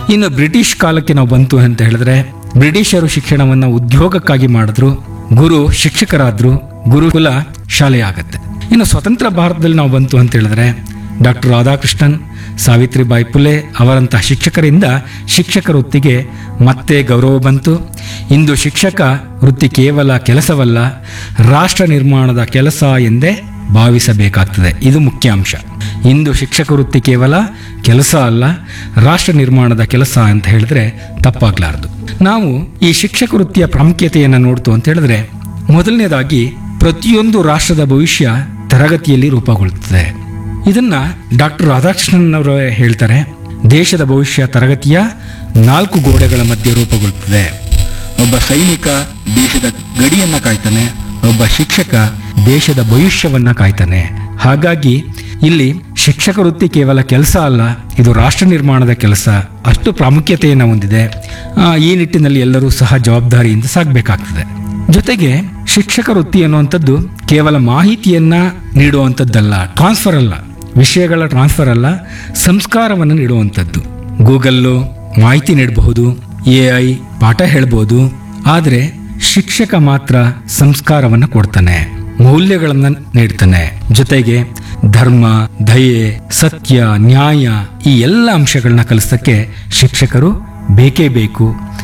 ಇನ್ನು ಬ್ರಿಟಿಷ್ ಕಾಲಕ್ಕೆ ನಾವು ಬಂತು ಅಂತ ಹೇಳಿದ್ರೆ ಬ್ರಿಟಿಷರು ಶಿಕ್ಷಣವನ್ನ ಉದ್ಯೋಗಕ್ಕಾಗಿ ಮಾಡಿದ್ರು ಗುರು ಶಿಕ್ಷಕರಾದ್ರು ಗುರುಕುಲ ಶಾಲೆ ಆಗತ್ತೆ ಇನ್ನು ಸ್ವತಂತ್ರ ಭಾರತದಲ್ಲಿ ನಾವು ಬಂತು ಅಂತ ಹೇಳಿದ್ರೆ ಡಾಕ್ಟರ್ ರಾಧಾಕೃಷ್ಣನ್ ಸಾವಿತ್ರಿಬಾಯಿ ಪುಲೆ ಅವರಂತಹ ಶಿಕ್ಷಕರಿಂದ ಶಿಕ್ಷಕ ವೃತ್ತಿಗೆ ಮತ್ತೆ ಗೌರವ ಬಂತು ಇಂದು ಶಿಕ್ಷಕ ವೃತ್ತಿ ಕೇವಲ ಕೆಲಸವಲ್ಲ ರಾಷ್ಟ್ರ ನಿರ್ಮಾಣದ ಕೆಲಸ ಎಂದೇ ಭಾವಿಸಬೇಕಾಗ್ತದೆ ಇದು ಮುಖ್ಯ ಅಂಶ ಇಂದು ಶಿಕ್ಷಕ ವೃತ್ತಿ ಕೇವಲ ಕೆಲಸ ಅಲ್ಲ ರಾಷ್ಟ್ರ ನಿರ್ಮಾಣದ ಕೆಲಸ ಅಂತ ಹೇಳಿದ್ರೆ ತಪ್ಪಾಗ್ಲಾರ್ದು ನಾವು ಈ ಶಿಕ್ಷಕ ವೃತ್ತಿಯ ಪ್ರಾಮುಖ್ಯತೆಯನ್ನು ನೋಡ್ತು ಅಂತ ಹೇಳಿದ್ರೆ ಮೊದಲನೇದಾಗಿ ಪ್ರತಿಯೊಂದು ರಾಷ್ಟ್ರದ ಭವಿಷ್ಯ ತರಗತಿಯಲ್ಲಿ ರೂಪುಗೊಳ್ಳುತ್ತದೆ ಇದನ್ನ ಡಾಕ್ಟರ್ ರಾಧಾಕೃಷ್ಣನ್ ಅವರು ಹೇಳ್ತಾರೆ ದೇಶದ ಭವಿಷ್ಯ ತರಗತಿಯ ನಾಲ್ಕು ಗೋಡೆಗಳ ಮಧ್ಯೆ ರೂಪುಗೊಳ್ಳುತ್ತದೆ ಒಬ್ಬ ಸೈನಿಕ ದೇಶದ ಗಡಿಯನ್ನ ಕಾಯ್ತಾನೆ ಒಬ್ಬ ಶಿಕ್ಷಕ ದೇಶದ ಭವಿಷ್ಯವನ್ನ ಕಾಯ್ತಾನೆ ಹಾಗಾಗಿ ಇಲ್ಲಿ ಶಿಕ್ಷಕ ವೃತ್ತಿ ಕೇವಲ ಕೆಲಸ ಅಲ್ಲ ಇದು ರಾಷ್ಟ್ರ ನಿರ್ಮಾಣದ ಕೆಲಸ ಅಷ್ಟು ಪ್ರಾಮುಖ್ಯತೆಯನ್ನು ಹೊಂದಿದೆ ಆ, ಈ ನಿಟ್ಟಿನಲ್ಲಿ ಎಲ್ಲರೂ ಸಹ ಜವಾಬ್ದಾರಿಯಿಂದ ಸಾಗಬೇಕಾಗ್ತದೆ ಜೊತೆಗೆ ಶಿಕ್ಷಕ ವೃತ್ತಿ ಅನ್ನುವಂಥದ್ದು ಕೇವಲ ಮಾಹಿತಿಯನ್ನ ನೀಡುವಂಥದ್ದಲ್ಲ ಟ್ರಾನ್ಸ್ಫರ್ ಅಲ್ಲ ವಿಷಯಗಳ ಟ್ರಾನ್ಸ್ಫರ್ ಅಲ್ಲ ಸಂಸ್ಕಾರವನ್ನು ನೀಡುವಂಥದ್ದು ಗೂಗಲ್ಲು ಮಾಹಿತಿ ನೀಡಬಹುದು ಎ ಐ ಪಾಠ ಹೇಳ್ಬೋದು ಆದರೆ ಶಿಕ್ಷಕ ಮಾತ್ರ ಸಂಸ್ಕಾರವನ್ನು ಕೊಡ್ತಾನೆ ಮೌಲ್ಯಗಳನ್ನು ನೀಡ್ತಾನೆ ಜೊತೆಗೆ ಧರ್ಮ ದಯೆ ಸತ್ಯ ನ್ಯಾಯ ಈ ಎಲ್ಲ ಅಂಶಗಳನ್ನ ಕಲಿಸೋಕ್ಕೆ ಶಿಕ್ಷಕರು ಬೇಕೇ ಬೇಕು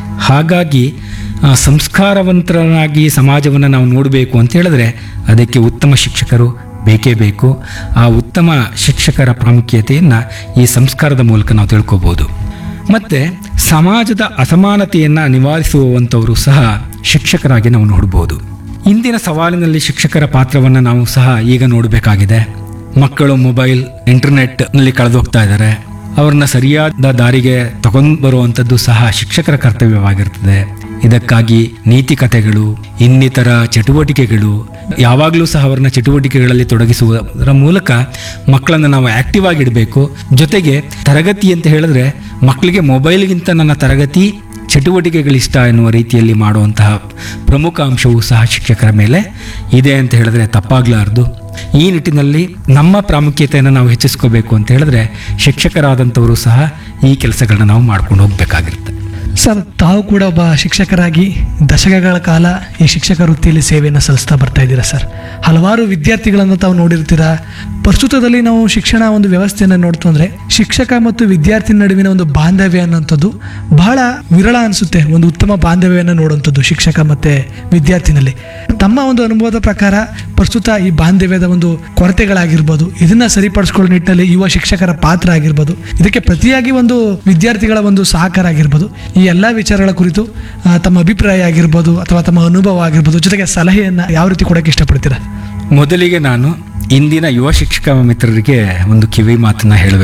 ಹಾಗಾಗಿ ಆ, ಸಂಸ್ಕಾರವಂತರನಾಗಿ ಸಮಾಜವನ್ನು ನಾವು ನೋಡಬೇಕು ಅಂತ ಹೇಳಿದ್ರೆ ಅದಕ್ಕೆ ಉತ್ತಮ ಶಿಕ್ಷಕರು ಬೇಕೇ ಬೇಕು ಆ ಉತ್ತಮ ಶಿಕ್ಷಕರ ಪ್ರಾಮುಖ್ಯತೆಯನ್ನು ಈ ಸಂಸ್ಕಾರದ ಮೂಲಕ ನಾವು ತಿಳ್ಕೊಬೋದು ಮತ್ತೆ ಸಮಾಜದ ಅಸಮಾನತೆಯನ್ನು ನಿವಾರಿಸುವಂಥವರು ಸಹ ಶಿಕ್ಷಕರಾಗಿ ನಾವು ನೋಡ್ಬೋದು ಇಂದಿನ ಸವಾಲಿನಲ್ಲಿ ಶಿಕ್ಷಕರ ಪಾತ್ರವನ್ನು ನಾವು ಸಹ ಈಗ ನೋಡಬೇಕಾಗಿದೆ ಮಕ್ಕಳು ಮೊಬೈಲ್ ಇಂಟರ್ನೆಟ್ನಲ್ಲಿ ಕಳೆದೋಗ್ತಾ ಇದ್ದಾರೆ ಅವ್ರನ್ನ ಸರಿಯಾದ ದಾರಿಗೆ ತಗೊಂಡು ಬರುವಂಥದ್ದು ಸಹ ಶಿಕ್ಷಕರ ಕರ್ತವ್ಯವಾಗಿರ್ತದೆ ಇದಕ್ಕಾಗಿ ನೀತಿ ಕಥೆಗಳು ಇನ್ನಿತರ ಚಟುವಟಿಕೆಗಳು ಯಾವಾಗಲೂ ಸಹ ಅವರನ್ನ ಚಟುವಟಿಕೆಗಳಲ್ಲಿ ತೊಡಗಿಸುವುದರ ಮೂಲಕ ಮಕ್ಕಳನ್ನು ನಾವು ಆಕ್ಟಿವ್ ಆಗಿ ಇಡಬೇಕು ಜೊತೆಗೆ ತರಗತಿ ಅಂತ ಹೇಳಿದ್ರೆ ಮಕ್ಕಳಿಗೆ ಮೊಬೈಲ್ಗಿಂತ ನನ್ನ ತರಗತಿ ಚಟುವಟಿಕೆಗಳಿಷ್ಟ ಎನ್ನುವ ರೀತಿಯಲ್ಲಿ ಮಾಡುವಂತಹ ಪ್ರಮುಖ ಅಂಶವೂ ಸಹ ಶಿಕ್ಷಕರ ಮೇಲೆ ಇದೆ ಅಂತ ಹೇಳಿದ್ರೆ ತಪ್ಪಾಗ್ಲಾರ್ದು ಈ ನಿಟ್ಟಿನಲ್ಲಿ ನಮ್ಮ ಪ್ರಾಮುಖ್ಯತೆಯನ್ನು ನಾವು ಹೆಚ್ಚಿಸ್ಕೋಬೇಕು ಅಂತ ಹೇಳಿದ್ರೆ ಶಿಕ್ಷಕರಾದಂಥವರು ಸಹ ಈ ಕೆಲಸಗಳನ್ನ ನಾವು ಮಾಡ್ಕೊಂಡು ಹೋಗ್ಬೇಕಾಗಿರುತ್ತೆ ಸರ್ ತಾವು ಕೂಡ ಒಬ್ಬ ಶಿಕ್ಷಕರಾಗಿ ದಶಕಗಳ ಕಾಲ ಈ ಶಿಕ್ಷಕ ವೃತ್ತಿಯಲ್ಲಿ ಸೇವೆಯನ್ನು ಸಲ್ಲಿಸ್ತಾ ಬರ್ತಾ ಇದ್ದೀರಾ ಸರ್ ಹಲವಾರು ವಿದ್ಯಾರ್ಥಿಗಳನ್ನು ತಾವು ನೋಡಿರ್ತೀರಾ ಪ್ರಸ್ತುತದಲ್ಲಿ ನಾವು ಶಿಕ್ಷಣ ಒಂದು ವ್ಯವಸ್ಥೆಯನ್ನು ನೋಡ್ತು ಅಂದರೆ ಶಿಕ್ಷಕ ಮತ್ತು ವಿದ್ಯಾರ್ಥಿ ನಡುವಿನ ಒಂದು ಬಾಂಧವ್ಯ ಅನ್ನೋಂಥದ್ದು ಬಹಳ ವಿರಳ ಅನಿಸುತ್ತೆ ಒಂದು ಉತ್ತಮ ಬಾಂಧವ್ಯವನ್ನು ನೋಡುವಂಥದ್ದು ಶಿಕ್ಷಕ ಮತ್ತು ವಿದ್ಯಾರ್ಥಿನಲ್ಲಿ ತಮ್ಮ ಒಂದು ಅನುಭವದ ಪ್ರಕಾರ ಪ್ರಸ್ತುತ ಈ ಬಾಂಧವ್ಯದ ಒಂದು ಕೊರತೆಗಳಾಗಿರ್ಬೋದು ಇದನ್ನ ಸರಿಪಡಿಸ್ಕೊಳ್ಳೋ ನಿಟ್ಟಿನಲ್ಲಿ ಯುವ ಶಿಕ್ಷಕರ ಪಾತ್ರ ಆಗಿರ್ಬೋದು ಇದಕ್ಕೆ ಪ್ರತಿಯಾಗಿ ಒಂದು ವಿದ್ಯಾರ್ಥಿಗಳ ಒಂದು ಸಹಕಾರ ಆಗಿರ್ಬೋದು ಈ ಎಲ್ಲ ವಿಚಾರಗಳ ಕುರಿತು ಆ, ತಮ್ಮ ಅಭಿಪ್ರಾಯ ಆಗಿರ್ಬೋದು ಅಥವಾ ತಮ್ಮ ಅನುಭವ ಆಗಿರ್ಬೋದು ಜೊತೆಗೆ ಸಲಹೆಯನ್ನ ಯಾವ ರೀತಿ ಕೊಡಕ್ಕೆ ಇಷ್ಟಪಡ್ತೀರಾ ಮೊದಲಿಗೆ ನಾನು ಇಂದಿನ ಯುವ ಶಿಕ್ಷಕ ಮಿತ್ರರಿಗೆ ಒಂದು ಕಿವಿ ಮಾತನ್ನ ಹೇಳಬೇಕು